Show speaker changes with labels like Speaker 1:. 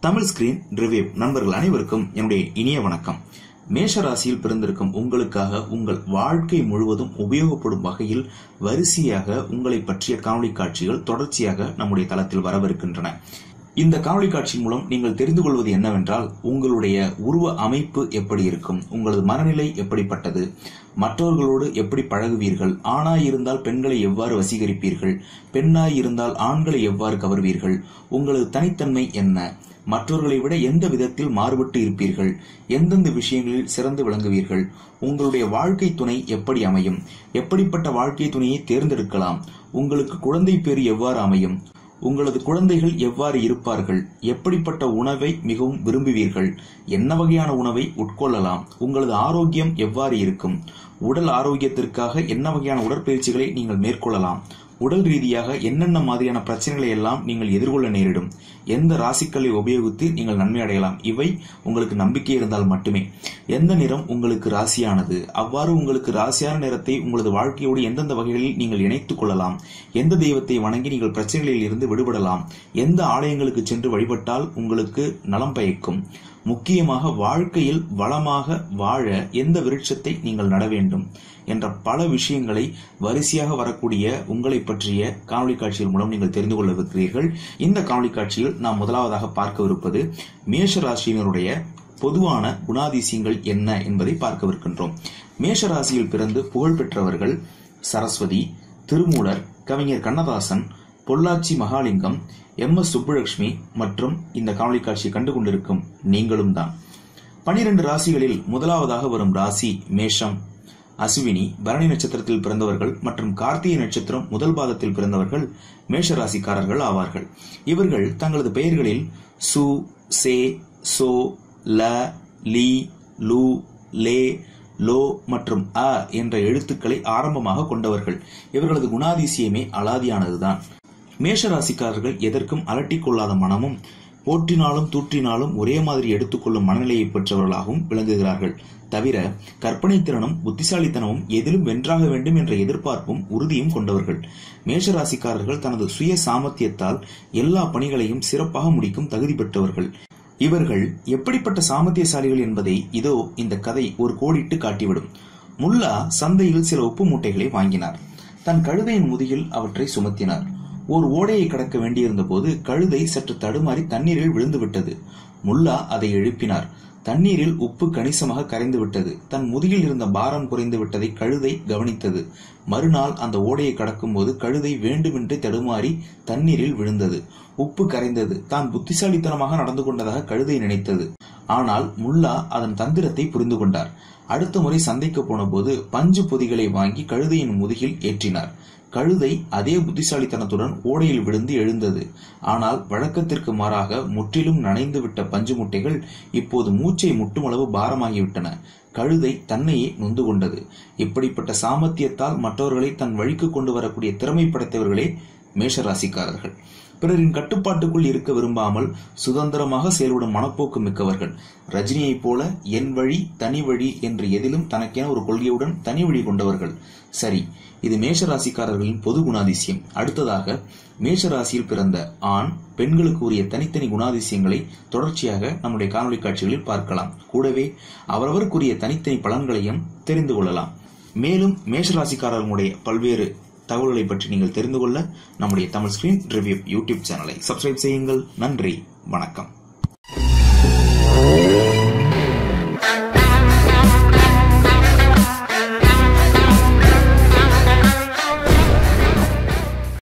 Speaker 1: Tamil screen review நண்பர்கள் அனைவருக்கும் என்னுடைய இனிய வணக்கம் மேஷ ராசியில் பிறந்திருக்கும் உங்களுக்காக உங்கள் வாழ்க்கை முழுவதும் உபயோகப்படும் வகையில் வரிசையாக உங்களை பற்றிய காணொளி காட்சிகள் தொடர்ச்சியாக நம்முடைய தளத்தில் வரவிருக்கின்றன இந்த காணொளி காட்சி மூலம் நீங்கள் தெரிந்து கொள்வது என்னவென்றால் உங்களுடைய உருவ அமைப்பு எப்படி இருக்கும் உங்களது மனநிலை எப்படிப்பட்டது மற்றவர்களோடு எப்படி பழகுவீர்கள் ஆணாய் இருந்தால் பெண்களை எவ்வாறு வசீகரிப்பீர்கள் பெண்ணாய் இருந்தால் ஆண்களை எவ்வாறு கவர்வீர்கள் உங்களது தனித்தன்மை என்ன மற்றவர்களை விட எந்த விதத்தில் மாறுபட்டு இருப்பீர்கள் எந்தெந்த விஷயங்களில் சிறந்து விளங்குவீர்கள் உங்களுடைய வாழ்க்கை துணை எப்படி அமையும் எப்படிப்பட்ட வாழ்க்கை துணையை தேர்ந்தெடுக்கலாம் உங்களுக்கு குழந்தை பேறு எவ்வாறு அமையும் உங்களது குழந்தைகள் எவ்வாறு இருப்பார்கள் எப்படிப்பட்ட உணவை மிகவும் விரும்புவீர்கள் என்ன வகையான உணவை உட்கொள்ளலாம் உங்களது ஆரோக்கியம் எவ்வாறு இருக்கும் உடல் ஆரோக்கியத்திற்காக என்ன வகையான உடற்பயிற்சிகளை நீங்கள் மேற்கொள்ளலாம் உடல் ரீதியாக என்னென்ன மாதிரியான பிரச்சனைகளை எல்லாம் நீங்கள் எதிர்கொள்ள நேரிடும் எந்த ராசிக்களை உபயோகித்து நீங்கள் நன்மை அடையலாம் இவை உங்களுக்கு நம்பிக்கை இருந்தால் மட்டுமே எந்த நிறம் உங்களுக்கு ராசியானது அவ்வாறு உங்களுக்கு ராசியான நிறத்தை உங்களது வாழ்க்கையோடு எந்தெந்த வகைகளில் நீங்கள் இணைத்துக் கொள்ளலாம் எந்த தெய்வத்தை வணங்கி நீங்கள் பிரச்சனைகளில் இருந்து விடுபடலாம் எந்த ஆலயங்களுக்கு சென்று வழிபட்டால் உங்களுக்கு நலம் பயக்கும் முக்கியமாக வாழ்க்கையில் வளமாக வாழ எந்த விருட்சத்தை நீங்கள் நட வேண்டும் என்ற பல விஷயங்களை வரிசையாக வரக்கூடிய உங்களை பற்றிய காணொலி காட்சிகள் மூலம் நீங்கள் தெரிந்து கொள்ளவிருக்கிறீர்கள் இந்த காணொலி காட்சியில் நாம் முதலாவதாக பார்க்கவிருப்பது மேஷ ராசியினருடைய பொதுவான குணாதிசயங்கள் என்ன என்பதை பார்க்கவிருக்கின்றோம் மேஷ ராசியில் பிறந்து புகழ் பெற்றவர்கள் சரஸ்வதி திருமூலர் கவிஞர் கண்ணதாசன் பொள்ளாச்சி மகாலிங்கம் எம் எஸ் சுப்புலட்சுமி மற்றும் இந்த காணொலி காட்சியை கண்டு கொண்டிருக்கும் நீங்களும் தான் பனிரெண்டு ராசிகளில் முதலாவதாக வரும் ராசி மேஷம் அசுவினி பரணி நட்சத்திரத்தில் பிறந்தவர்கள் மற்றும் கார்த்திகை நட்சத்திரம் முதல் பாதத்தில் பிறந்தவர்கள் மேஷ ராசிக்காரர்கள் ஆவார்கள் இவர்கள் தங்களது பெயர்களில் சு சே சோ ல லி லு லே லோ மற்றும் அ என்ற எழுத்துக்களை ஆரம்பமாக கொண்டவர்கள் இவர்களது குணாதிசயமே அலாதியானதுதான் மேஷ ராசிக்காரர்கள் எதற்கும் அலட்டிக் கொள்ளாத மனமும் போற்றினாலும் தூற்றினாலும் ஒரே மாதிரி எடுத்துக்கொள்ளும் மனநிலையை பெற்றவர்களாகவும் விளங்குகிறார்கள் தவிர கற்பனை திறனும் புத்திசாலித்தனமும் எதிலும் வென்றாக வேண்டும் என்ற எதிர்பார்ப்பும் உறுதியும் கொண்டவர்கள் மேஷராசிக்காரர்கள் தனது சுய சாமர்த்தியத்தால் எல்லா பணிகளையும் சிறப்பாக முடிக்கும் தகுதி பெற்றவர்கள் இவர்கள் எப்படிப்பட்ட சாமர்த்தியசாலிகள் என்பதை இதோ இந்த கதை ஒரு கோடிட்டு காட்டிவிடும் முல்லா சந்தையில் சில உப்பு மூட்டைகளை வாங்கினார் தன் கழுதையின் முதுகில் அவற்றை சுமத்தினார் ஓர் ஓடையை கடக்க வேண்டியிருந்த போது கழுதை சற்று தடுமாறி தண்ணீரில் விழுந்து விட்டது முல்லா அதை எழுப்பினார் தண்ணீரில் உப்பு கணிசமாக கரைந்து விட்டது தன் முதுகில் இருந்த பாரம் குறைந்து விட்டதை கழுதை கவனித்தது மறுநாள் அந்த ஓடையை கடக்கும்போது கழுதை வேண்டுமென்றே தடுமாறி தண்ணீரில் விழுந்தது உப்பு கரைந்தது தான் புத்திசாலித்தனமாக நடந்து கொண்டதாக கழுதை நினைத்தது ஆனால் முல்லா அதன் தந்திரத்தை புரிந்து கொண்டார் அடுத்த முறை சந்தைக்கு போன போது பஞ்சு பொதிகளை வாங்கி கழுதையின் முதுகில் ஏற்றினார் கழுதை அதே புத்திசாலித்தனத்துடன் ஓடையில் விழுந்து எழுந்தது ஆனால் வழக்கத்திற்கு மாறாக முற்றிலும் நனைந்து விட்ட பஞ்சு முட்டைகள் இப்போது மூச்சை முட்டும் அளவு பாரமாகிவிட்டன கழுதை தன்னையே நொந்து கொண்டது இப்படிப்பட்ட சாமர்த்தியத்தால் மற்றவர்களை தன் வழிக்கு கொண்டு வரக்கூடிய திறமை படைத்தவர்களே மேஷராசிக்காரர்கள் பிறரின் கட்டுப்பாட்டுக்குள் இருக்க விரும்பாமல் சுதந்திரமாக செயல்படும் மனப்போக்கு மிக்கவர்கள் ரஜினியைப் போல என் வழி தனி வழி என்று எதிலும் தனக்கென ஒரு கொள்கையுடன் தனி வழி கொண்டவர்கள் சரி இது மேஷராசிக்காரர்களின் பொது குணாதிசயம் அடுத்ததாக மேஷராசியில் பிறந்த ஆண் பெண்களுக்கு உரிய தனித்தனி குணாதிசயங்களை தொடர்ச்சியாக நம்முடைய காணொலி காட்சிகளில் பார்க்கலாம் கூடவே அவரவருக்குரிய தனித்தனி பலன்களையும் தெரிந்து கொள்ளலாம் மேலும் மேஷராசிக்காரர்களுடைய பல்வேறு தகவல்களை பற்றி நீங்கள் தெரிந்து கொள்ள நம்முடைய தமிழ் ஸ்கிரீன் ரிவ்யூ யூடியூப் சேனலை சப்ஸ்கிரைப் செய்யுங்கள் நன்றி வணக்கம்